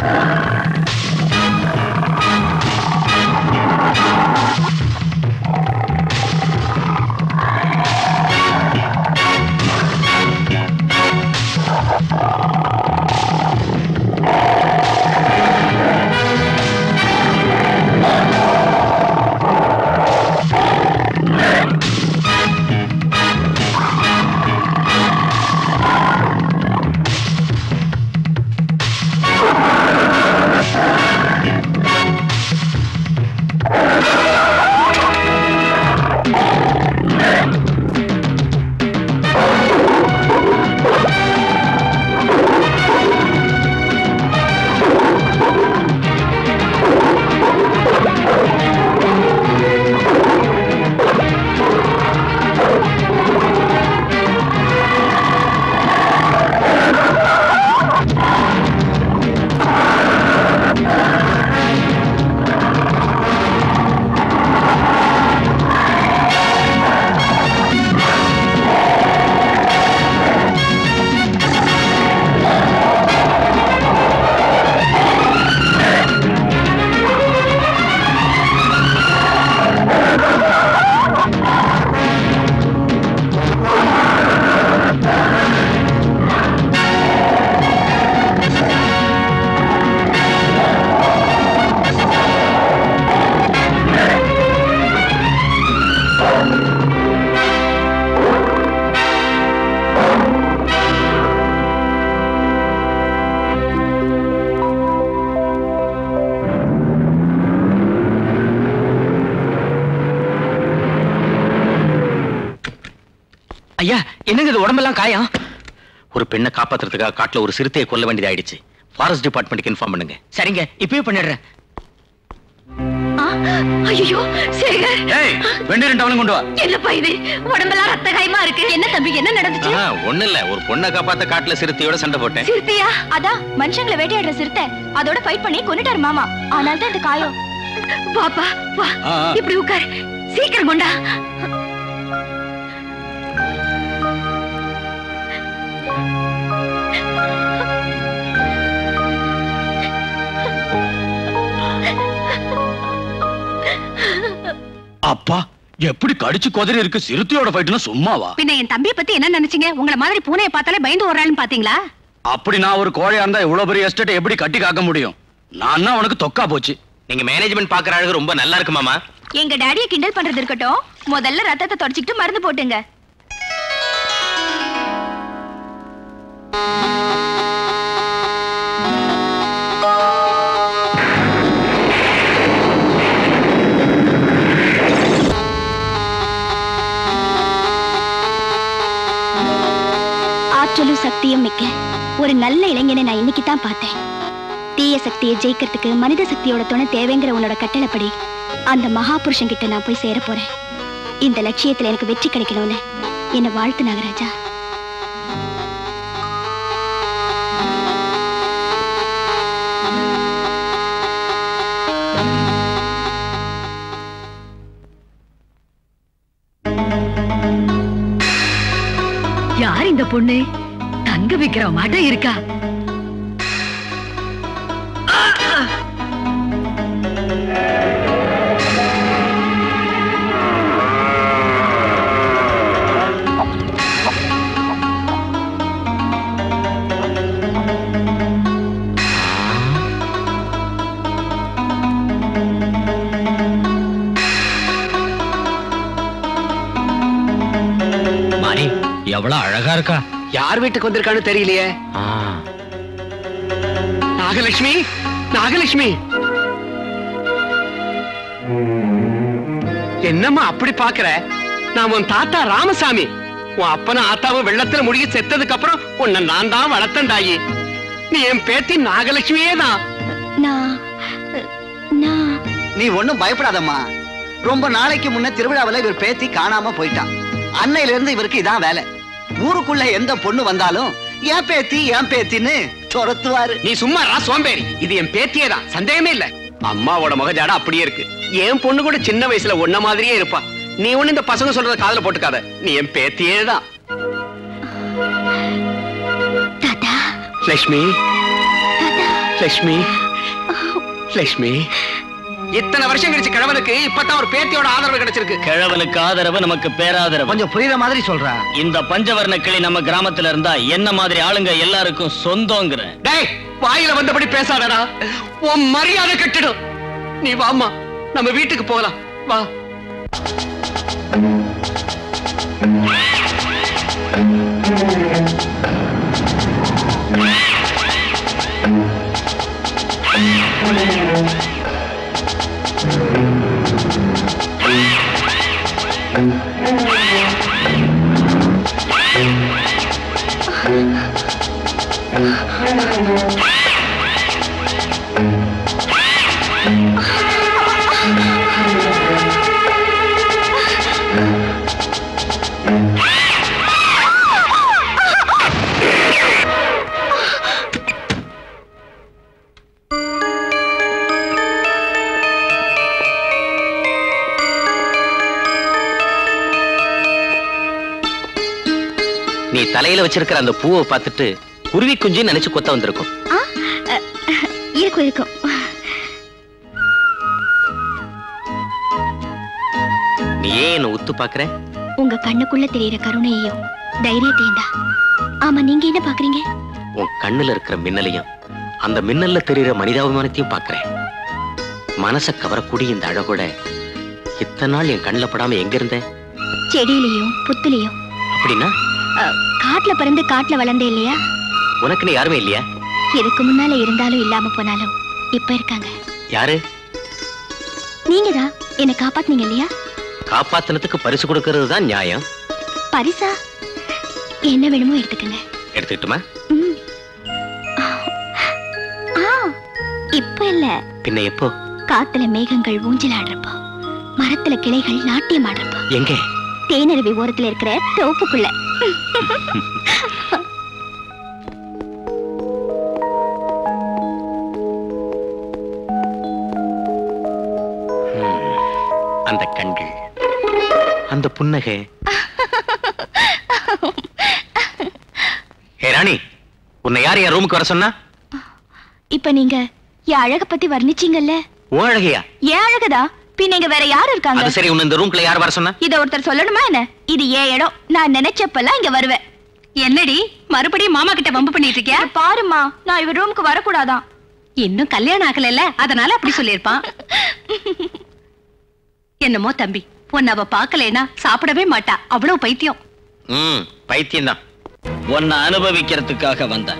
ஐயா என்னங்க இது உடம்பெல்லாம் காயம் ஒரு பெண்ணை காப்பாத்துறதுக்காக காட்டுல ஒரு சிறுத்தையை கொல்ல வேண்டியதாயிடுச்சு ஃபாரஸ்ட் டிபார்ட்மெண்ட்டுக்கு இன்ஃபார்ம் பண்ணுங்க சரிங்க இப்பவே பண்ணிடுறேன் ஐயோ சேகர் ஏய் வெண்டி ரெண்டு அவனும் கொண்டு வா என்னப்பா இது உடம்பெல்லாம் ரத்த காயமா இருக்கு என்ன தம்பி என்ன நடந்துச்சு ஆஹா, ஒண்ணும் இல்ல ஒரு பொண்ணை காப்பாத்த காட்டுல சிறுத்தையோட சண்டை போட்டேன் சிறுத்தையா அதான் மனுஷங்களை வேட்டையாடுற சிறுத்தை அதோட ஃபைட் பண்ணி கொன்னுட்டாரு மாமா ஆனால் தான் இந்த காயம் பாப்பா வா ஆ, ஆ. இப்படி உட்கார் சீக்கிரம் கொண்டா அப்பா எப்படி கடிச்சு கொதறி இருக்கு சிறுத்தையோட ஃபைட்னா சும்மாவா பின்ன என் தம்பியை பத்தி என்ன நினைச்சீங்க உங்கள மாதிரி பூனையை பார்த்தாலே பயந்து ஓடுறாள்னு பாத்தீங்களா அப்படி நான் ஒரு கோழையா இருந்தா இவ்வளவு பெரிய எஸ்டேட்டை எப்படி கட்டி காக்க முடியும் நான் தான் உனக்கு தொக்கா போச்சு நீங்க மேனேஜ்மெண்ட் பாக்குற அழகு ரொம்ப நல்லா இருக்கு மாமா எங்க டாடியை கிண்டல் பண்றது இருக்கட்டும் முதல்ல ரத்தத்தை தொடச்சிக்கிட்டு மருந்து போட்டுங்க ஆற்றலும் சக்தியும் மிக்க ஒரு நல்ல இளைஞனை நான் இன்னைக்கு தான் பார்த்தேன் தீய சக்தியை ஜெயிக்கிறதுக்கு மனித சக்தியோட துணை தேவைங்கிற உன்னோட கட்டளைப்படி அந்த மகாபுருஷன் கிட்ட நான் போய் சேர போறேன் இந்த லட்சியத்துல எனக்கு வெற்றி கிடைக்கணும்னு என்ன வாழ்த்து நாகராஜா யார் இந்த பொண்ணு தங்க விக்கிற மாட்டம் இருக்கா மாறி எவ்வளவு அழகா இருக்கா யார் வீட்டுக்கு வந்திருக்கான்னு தெரியலையே ஆ, நாகலட்சுமி நாகலட்சுமி என்னம்மா அப்படி பாக்குற நான் உன் தாத்தா ராமசாமி உன் அப்பனும் ஆத்தாவும் வெள்ளத்துல முழுகி செத்ததுக்கு அப்புறம் உன்னை நான் தான் வளர்த்தண்டாயி நீ என் பேத்தி நாகலட்சுமியே தான் நான் நான் நீ ஒண்ணும் பயப்படாதம்மா ரொம்ப நாளைக்கு முன்ன திருவிழாவுல இவர் பேத்தி காணாம போயிட்டான் அன்னையில இருந்து இவருக்கு இதான் வேலை ஊருக்குள்ள எந்த பொண்ணு வந்தாலும் என் பேத்தி என் பேத்தின்னு துரத்துவாரு நீ சும்மா ரா சோம்பேறி இது என் பேத்தியே தான் சந்தேகமே இல்ல அம்மாவோட முகஜாட அப்படியே இருக்கு என் பொண்ணு கூட சின்ன வயசுல உன்ன மாதிரியே இருப்பா நீ ஒண்ணு இந்த பசங்க சொல்றத காதுல போட்டுக்காத நீ என் பேத்தியே தான் தாத்தா லட்சுமி தாத்தா லட்சுமி லட்சுமி இத்தனை வருஷம் கழிச்சு கிழவனுக்கு இப்பதான் ஒரு பேத்தியோட ஆதரவு கிடைச்சிருக்கு கிழவனுக்கு ஆதரவு நமக்கு பேராதரவு கொஞ்சம் புரியுற மாதிரி சொல்றா இந்த பஞ்சவர்ண கிளி நம்ம கிராமத்துல இருந்தா என்ன மாதிரி ஆளுங்க எல்லாருக்கும் சொந்தங்கிற டேய் வாயில வந்தபடி பேசாதடா உன் மரியாதை கெட்டுடும் நீ வாம்மா நம்ம வீட்டுக்கு போகலாம் வா நீ தலையில வச்சிருக்கிற அந்த பூவை பார்த்துட்டு குருவி குஞ்சுன்னு நினைச்சு கொத்த வந்திருக்கும் ஆ, அ, இருக்கும் இருக்கும் நீ ஏன் என்ன உத்து பாக்குற உங்க கண்ணுக்குள்ள தெரியற கருணையையும் தைரியத்தையும் தான் ஆமா நீங்க என்ன பாக்குறீங்க உன் கண்ணுல இருக்கிற மின்னலையும் அந்த மின்னல்ல தெரியுற மனிதாபிமானத்தையும் பாக்குறேன் மனச கவரக்கூடிய இந்த அழகோட இத்தனை நாள் என் கண்ணுல படாம எங்க இருந்த செடியிலையும் புத்துலையும் அப்படின்னா அ, காட்டுல பிறந்து காட்டுல வளர்ந்தே இல்லையா உனக்குன்னு யாருமே இல்லையா இதுக்கு முன்னால இருந்தாலும் இல்லாம போனாலும் இப்ப இருக்காங்க யாரு நீங்க தான் என்ன காப்பாத்துனீங்க இல்லையா காப்பாத்தினத்துக்கு பரிசு கொடுக்கறது தான் நியாயம் பரிசா என்ன வேணுமோ எடுத்துக்கங்க எடுத்துக்கிட்டுமா ம். ஆ இப்ப இல்ல பின்ன எப்போ காத்துல மேகங்கள் ஊஞ்சல் ஆடுறப்போ மரத்துல கிளைகள் நாட்டியம் ஆடுறப்போ எங்க தேனருவி ஓரத்துல இருக்கிற தோப்புக்குள்ள அந்த கண்கள் அந்த புன்னகை ஹே ராணி உன்னை யார் என் ரூமுக்கு வர சொன்னா இப்ப நீங்க என் அழக பத்தி வர்ணிச்சீங்கல்ல உன் அழகையா ஏன் அழகதா பின்ன இங்க வேற யாரு இருக்காங்க அது சரி உன்னை இந்த ரூம்குள்ள யார் வர சொன்னா இத ஒருத்தர் சொல்லணுமா என்ன இது ஏன் இடம் நான் நினைச்சப்பெல்லாம் இங்க வருவேன் என்னடி மறுபடியும் மாமா கிட்ட வம்பு பண்ணிட்டு இருக்கியா இங்க பாருமா நான் இவர் ரூமுக்கு வரக்கூடாதான் இன்னும் கல்யாணம் ஆகலைல்ல அதனால அப்படி சொல்லியிருப்பான் என்னமோ தம்பி உன்னை அவ பாக்கலைன்னா சாப்பிடவே மாட்டா அவ்வளவு பைத்தியம் ம் பைத்தியம் தான் உன்னை அனுபவிக்கிறதுக்காக வந்தேன்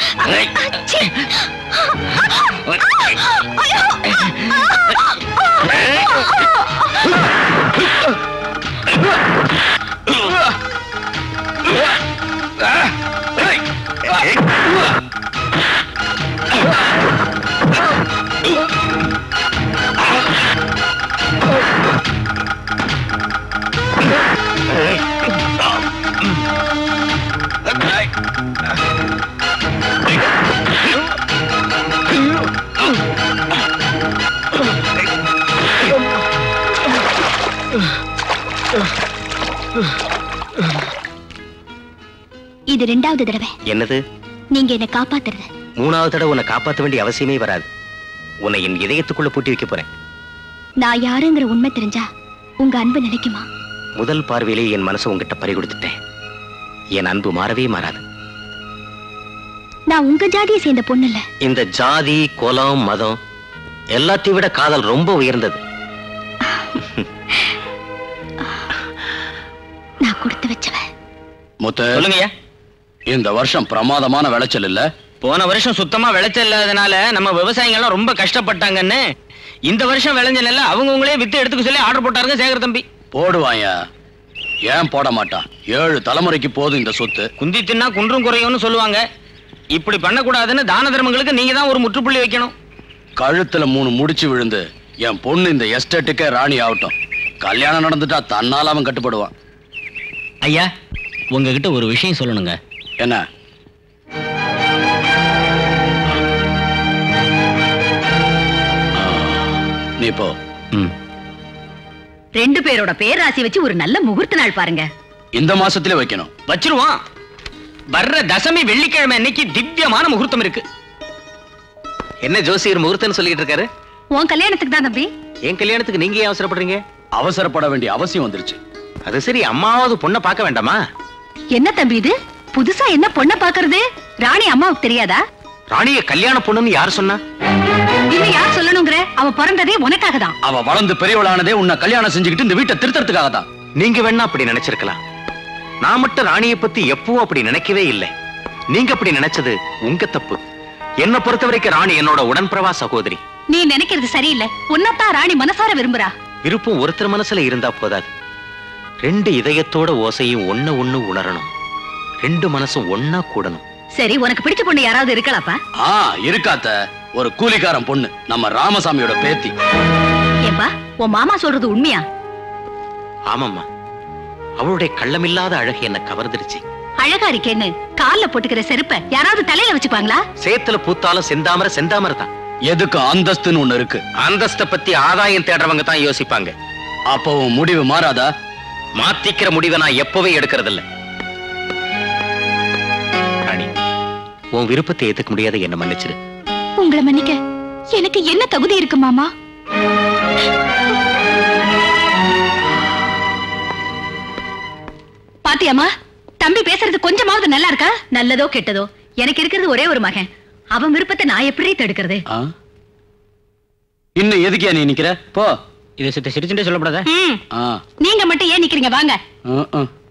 இது ரெண்டாவது தடவை என்னது நீங்க என்ன காப்பாத்துறது மூணாவது தடவை உன்னை காப்பாத்த வேண்டிய அவசியமே வராது உன்னை என் இதயத்துக்குள்ள பூட்டி வைக்க போறேன் நான் யாருங்கிற உண்மை தெரிஞ்சா உங்க அன்பு நிலைக்குமா முதல் பார்வையிலே என் மனசை உங்ககிட்ட பறி கொடுத்துட்டேன் என் அன்பு மாறவே மாறாது நான் உங்க ஜாதியை சேர்ந்த பொண்ணு இல்ல இந்த ஜாதி குலம் மதம் எல்லாத்தையும் விட காதல் ரொம்ப உயர்ந்தது நான் கொடுத்து வச்சவன் முத்து சொல்லுங்கய்யா இந்த வருஷம் பிரமாதமான விளைச்சல் இல்ல போன வருஷம் சுத்தமா விளைச்சல் இல்லாதனால நம்ம விவசாயிகள்லாம் ரொம்ப கஷ்டப்பட்டாங்கன்னு இந்த வருஷம் விளைஞ்ச நெல்ல அவங்கவுங்களே வித்து எடுத்துக்க சொல்லி ஆர்டர் போட்டாருங்க சேகர் தம்பி போடுவாயா ஏன் போட மாட்டான் ஏழு தலைமுறைக்கு போதும் இந்த சொத்து குந்தி தின்னா குன்றும் குறையும்னு சொல்லுவாங்க இப்படி பண்ணக்கூடாதுன்னு தான தர்மங்களுக்கு நீங்க தான் ஒரு முற்றுப்புள்ளி வைக்கணும் கழுத்துல மூணு முடிச்சு விழுந்து என் பொண்ணு இந்த எஸ்டேட்டுக்கே ராணி ஆகட்டும் கல்யாணம் நடந்துட்டா தன்னால அவன் கட்டுப்படுவான் ஐயா உங்ககிட்ட ஒரு விஷயம் சொல்லணுங்க என்ன ஆ, நீ போ ரெண்டு பேரோட பேராசி வச்சு ஒரு நல்ல முகூர்த்த நாள் பாருங்க இந்த மாசத்திலே வைக்கணும் வச்சிருவோம் வர்ற தசமி வெள்ளிக்கிழமை அன்னைக்கு திவ்யமான முகூர்த்தம் இருக்கு என்ன ஜோசியர் முகூர்த்தம்னு சொல்லிட்டு இருக்காரு உன் கல்யாணத்துக்கு தான் தம்பி என் கல்யாணத்துக்கு நீங்க ஏன் அவசரப்படுறீங்க அவசரப்பட வேண்டிய அவசியம் வந்துருச்சு அது சரி அம்மாவது பொண்ணை பார்க்க வேண்டாமா என்ன தம்பி இது புதுசா என்ன பொண்ண பாக்குறது ராணி அம்மாவுக்கு தெரியாதா ராணிய கல்யாண பொண்ணுன்னு யார் சொன்னா இன்னும் யார் சொல்லணுங்கிற அவ பிறந்ததே உனக்காக தான் அவ வளர்ந்து பெரியவளானதே உன்னை கல்யாணம் செஞ்சுக்கிட்டு இந்த வீட்டை திருத்தறதுக்காக தான் நீங்க வேணா அப்படி நினைச்சிருக்கலாம் நான் மட்டும் ராணியை பத்தி எப்பவும் அப்படி நினைக்கவே இல்லை நீங்க அப்படி நினைச்சது உங்க தப்பு என்ன பொறுத்த வரைக்கும் ராணி என்னோட உடன்பிரவா சகோதரி நீ நினைக்கிறது சரியில்லை உன்னத்தான் ராணி மனசார விரும்புறா விருப்பம் ஒருத்தர் மனசுல இருந்தா போதாது ரெண்டு இதயத்தோட ஓசையும் ஒண்ணு ஒண்ணு உணரணும் ரெண்டு மனசும் ஒன்னா கூடணும் சரி உனக்கு பிடிச்ச பொண்ணு யாராவது இருக்கலாப்பா ஆ இருக்காத்த ஒரு கூலிக்காரன் பொண்ணு நம்ம ராமசாமியோட பேத்தி ஏப்பா உன் மாமா சொல்றது உண்மையா ஆமாம்மா அவளுடைய கள்ளமில்லாத அழகு என்ன கவர்ந்துருச்சு அழகா இருக்கேன்னு கால்ல போட்டுக்கிற செருப்ப யாராவது தலையில வச்சுப்பாங்களா சேத்துல பூத்தாலும் செந்தாமரை செந்தாமரை தான் எதுக்கு அந்தஸ்துன்னு ஒண்ணு இருக்கு அந்தஸ்த பத்தி ஆதாயம் தேடுறவங்க தான் யோசிப்பாங்க அப்போ உன் முடிவு மாறாதா மாத்திக்கிற முடிவை நான் எப்பவே எடுக்கிறது இல்ல ராணி உன் விருப்பத்தை ஏத்துக்க முடியாத என்ன மன்னிச்சிடு உங்களை மன்னிக்க எனக்கு என்ன தகுதி இருக்கு மாமா பாத்தியாமா தம்பி பேசுறது கொஞ்சமாவது நல்லா இருக்கா நல்லதோ கெட்டதோ எனக்கு இருக்கிறது ஒரே ஒரு மகன் அவன் விருப்பத்தை நான் எப்படி தடுக்கிறது ஆ? இன்னும் எதுக்கியா நீ நிக்கிற போ இதை சித்த சிரிச்சுட்டே சொல்லப்படாத ம், ஆ நீங்க மட்டும் ஏன் நிக்கிறீங்க வாங்க ஆ, ஆ.